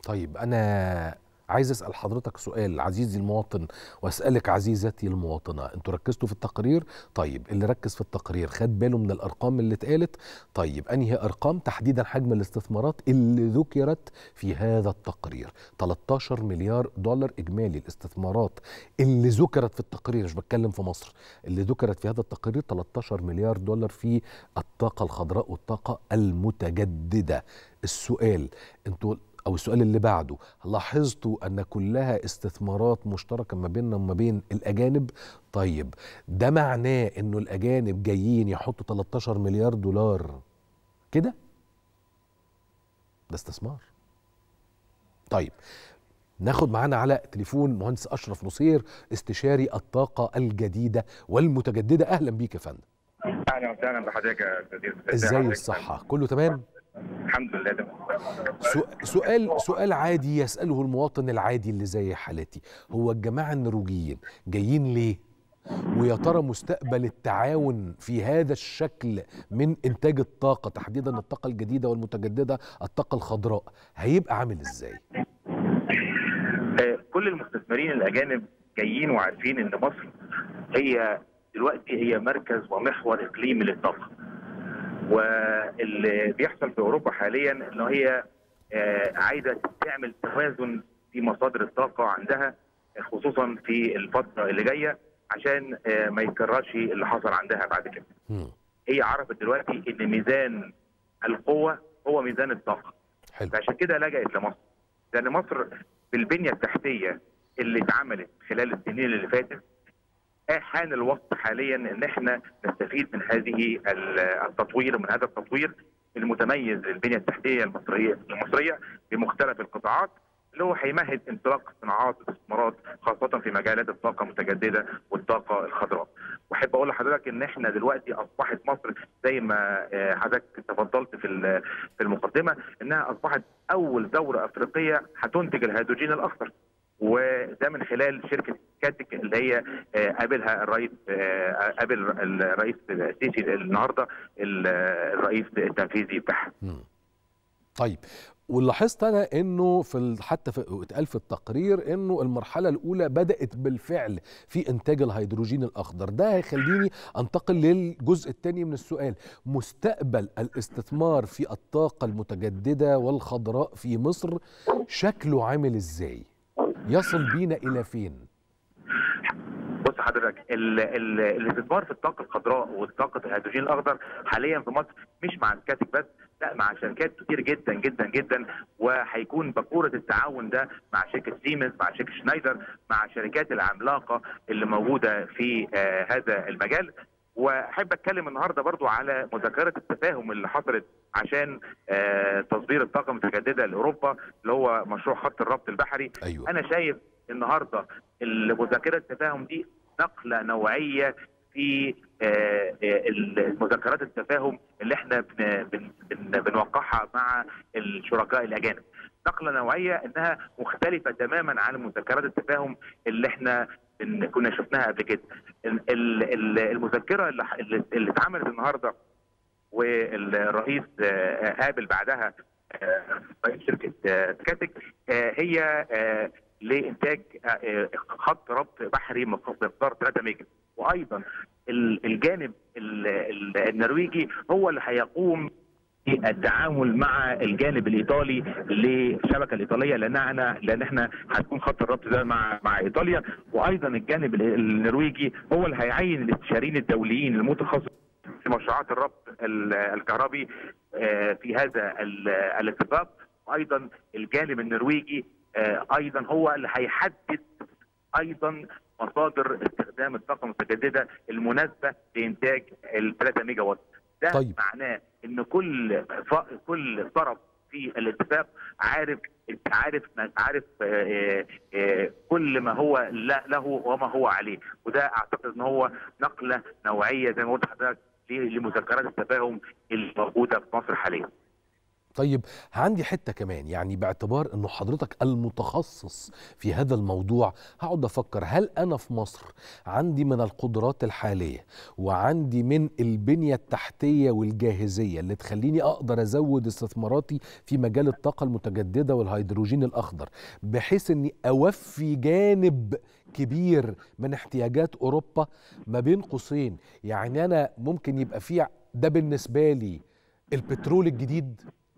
طيب انا عايز اسال حضرتك سؤال عزيزي المواطن واسالك عزيزتي المواطنه انتوا ركزتوا في التقرير طيب اللي ركز في التقرير خد باله من الارقام اللي اتقالت طيب انهي ارقام تحديدا حجم الاستثمارات اللي ذكرت في هذا التقرير 13 مليار دولار اجمالي الاستثمارات اللي ذكرت في التقرير مش بتكلم في مصر اللي ذكرت في هذا التقرير 13 مليار دولار في الطاقه الخضراء والطاقه المتجدده السؤال انتوا او السؤال اللي بعده لاحظتوا ان كلها استثمارات مشتركه ما بيننا وما بين الاجانب طيب ده معناه انه الاجانب جايين يحطوا 13 مليار دولار كده ده استثمار طيب ناخد معانا على تليفون مهندس اشرف نصير استشاري الطاقه الجديده والمتجدده اهلا بيك يا فندم اهلا وسهلا بحضرتك يا استاذ ازاي الصحه كله تمام الحمد لله تمام سؤال سؤال عادي يسأله المواطن العادي اللي زي حالتي هو الجماعة النرويجيين جايين ليه؟ ويا ترى مستقبل التعاون في هذا الشكل من إنتاج الطاقة تحديدا الطاقة الجديدة والمتجددة الطاقة الخضراء هيبقى عامل إزاي؟ كل المستثمرين الأجانب جايين وعارفين إن مصر هي دلوقتي هي مركز ومحور إقليمي للطاقة واللي بيحصل في اوروبا حاليا ان هي عايزه تعمل توازن في مصادر الطاقه عندها خصوصا في الفتره اللي جايه عشان ما يتكررش اللي حصل عندها بعد كده. هي عرفت دلوقتي ان ميزان القوه هو ميزان الطاقه. حلو. فعشان كده لجأت لمصر. لان مصر بالبنيه التحتيه اللي اتعملت خلال السنين اللي فاتت حان الوقت حاليا ان احنا نستفيد من هذه التطوير ومن هذا التطوير المتميز للبنيه التحتيه المصريه المصريه بمختلف القطاعات اللي هو هيمهد انطلاق صناعات واستثمارات خاصه في مجالات الطاقه المتجدده والطاقه الخضراء. واحب اقول لحضرتك ان احنا دلوقتي اصبحت مصر زي ما حضرتك تفضلت في في المقدمه انها اصبحت اول دوله افريقيه هتنتج الهيدروجين الاخضر. وده من خلال شركه كاتك اللي هي قابلها الرئيس قابل الرئيس السيسي النهارده الرئيس التنفيذي بتاعها. طيب ولاحظت انا انه في حتى في اتقال في التقرير انه المرحله الاولى بدات بالفعل في انتاج الهيدروجين الاخضر ده هيخليني انتقل للجزء الثاني من السؤال مستقبل الاستثمار في الطاقه المتجدده والخضراء في مصر شكله عامل ازاي يصل بينا الى فين بص حضرتك ال ال الاستثمار في الطاقه الخضراء والطاقه الهيدروجين الاخضر حاليا في مصر مش مع الكاتك بس لا مع شركات كتير جدا جدا جدا وهيكون بكوره التعاون ده مع شركه سيمنز مع شركه شنايدر مع الشركات العملاقه اللي موجوده في آه هذا المجال واحب اتكلم النهارده برضو على مذكره التفاهم اللي حصلت عشان آه تصدير الطاقه المتجدده لاوروبا اللي هو مشروع خط الربط البحري أيوة. انا شايف النهارده مذكره التفاهم دي نقله نوعيه في مذكرات التفاهم اللي احنا بن بن بنوقعها مع الشركاء الاجانب. نقله نوعيه انها مختلفه تماما عن مذكرات التفاهم اللي احنا كنا شفناها قبل كده. المذكره اللي اللي اتعملت النهارده والرئيس قابل بعدها رئيس شركه كاتك هي لانتاج خط ربط بحري مقدار 3 ميجا وايضا الجانب النرويجي هو اللي هيقوم التعامل مع الجانب الايطالي للشبكه الايطاليه لان احنا لان احنا هتكون خط الربط ده مع مع ايطاليا وايضا الجانب النرويجي هو اللي هيعين الاستشاريين الدوليين المتخصصين في مشروعات الربط الكهربي في هذا الاتفاق وايضا الجانب النرويجي ايضا هو اللي هيحدد ايضا مصادر استخدام الطاقه المتجدده المناسبه لانتاج ال 3 ميجا وات ده طيب. معناه ان كل ف... كل طرف في الاتفاق عارف عارف عارف آآ آآ كل ما هو له وما هو عليه وده اعتقد ان هو نقله نوعيه زي ما قلت لحضرتك لمذكرات التفاهم الموجوده في مصر حاليا طيب عندي حته كمان يعني باعتبار انه حضرتك المتخصص في هذا الموضوع هقعد افكر هل انا في مصر عندي من القدرات الحاليه وعندي من البنيه التحتيه والجاهزيه اللي تخليني اقدر ازود استثماراتي في مجال الطاقه المتجدده والهيدروجين الاخضر بحيث اني اوفي جانب كبير من احتياجات اوروبا ما بين قوسين يعني انا ممكن يبقى في ده بالنسبه لي البترول الجديد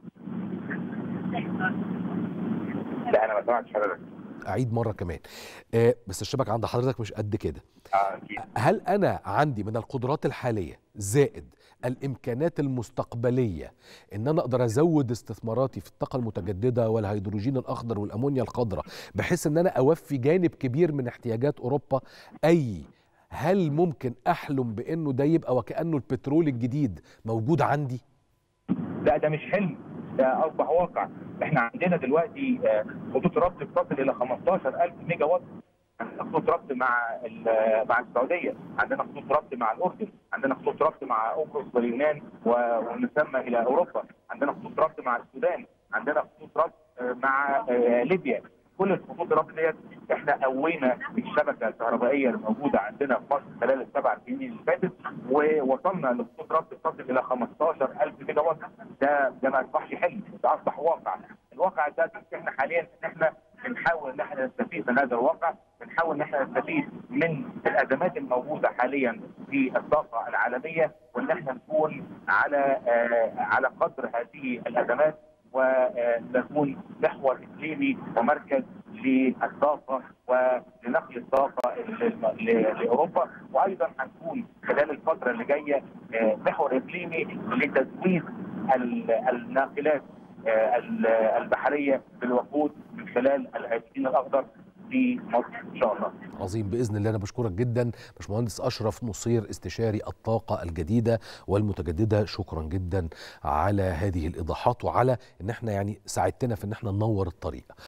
لا انا ما سمعتش حضرتك اعيد مره كمان آه بس الشبكه عند حضرتك مش قد كده اه اكيد هل انا عندي من القدرات الحاليه زائد الامكانات المستقبليه ان انا اقدر ازود استثماراتي في الطاقه المتجدده والهيدروجين الاخضر والامونيا الخضراء بحيث ان انا اوفي جانب كبير من احتياجات اوروبا اي هل ممكن احلم بانه ده يبقى وكانه البترول الجديد موجود عندي لا ده مش حلم ده اصبح واقع احنا عندنا دلوقتي آه، خطوط ربط بتصل الى 15000 ميجا وات عندنا خطوط ربط مع ال- مع السعوديه عندنا خطوط ربط مع الاردن عندنا خطوط ربط مع قبرص واليونان و- ومن ثم الى اوروبا عندنا خطوط ربط مع السودان عندنا خطوط ربط آه، مع آه، ليبيا كل الخطوط الربط ديت احنا قوينا الشبكه الكهربائيه الموجوده عندنا في مصر خلال السبع سنين اللي فاتت ووصلنا لخطوط ربط تصل الى 15000 ميجا وات ده ده ما اصبحش حلم ده اصبح واقع الواقع ده احنا حاليا ان احنا بنحاول ان احنا نستفيد من هذا الواقع بنحاول ان احنا نستفيد من الازمات الموجوده حاليا في الطاقه العالميه وان احنا نكون على آه على قدر هذه الازمات ونكون محور اقليمي ومركز للطاقه ولنقل الطاقه ل- ل- لاوروبا وايضا هنكون خلال الفتره اللي جايه آه، محور اقليمي لتزويد ال- الناقلات آه، ال- البحريه بالوقود من خلال الهيدروجين الاخضر في مصر ان شاء الله. عظيم باذن الله انا بشكرك جدا باشمهندس اشرف نصير استشاري الطاقه الجديده والمتجدده شكرا جدا على هذه الايضاحات وعلى ان احنا يعني ساعدتنا في ان احنا ننور الطريق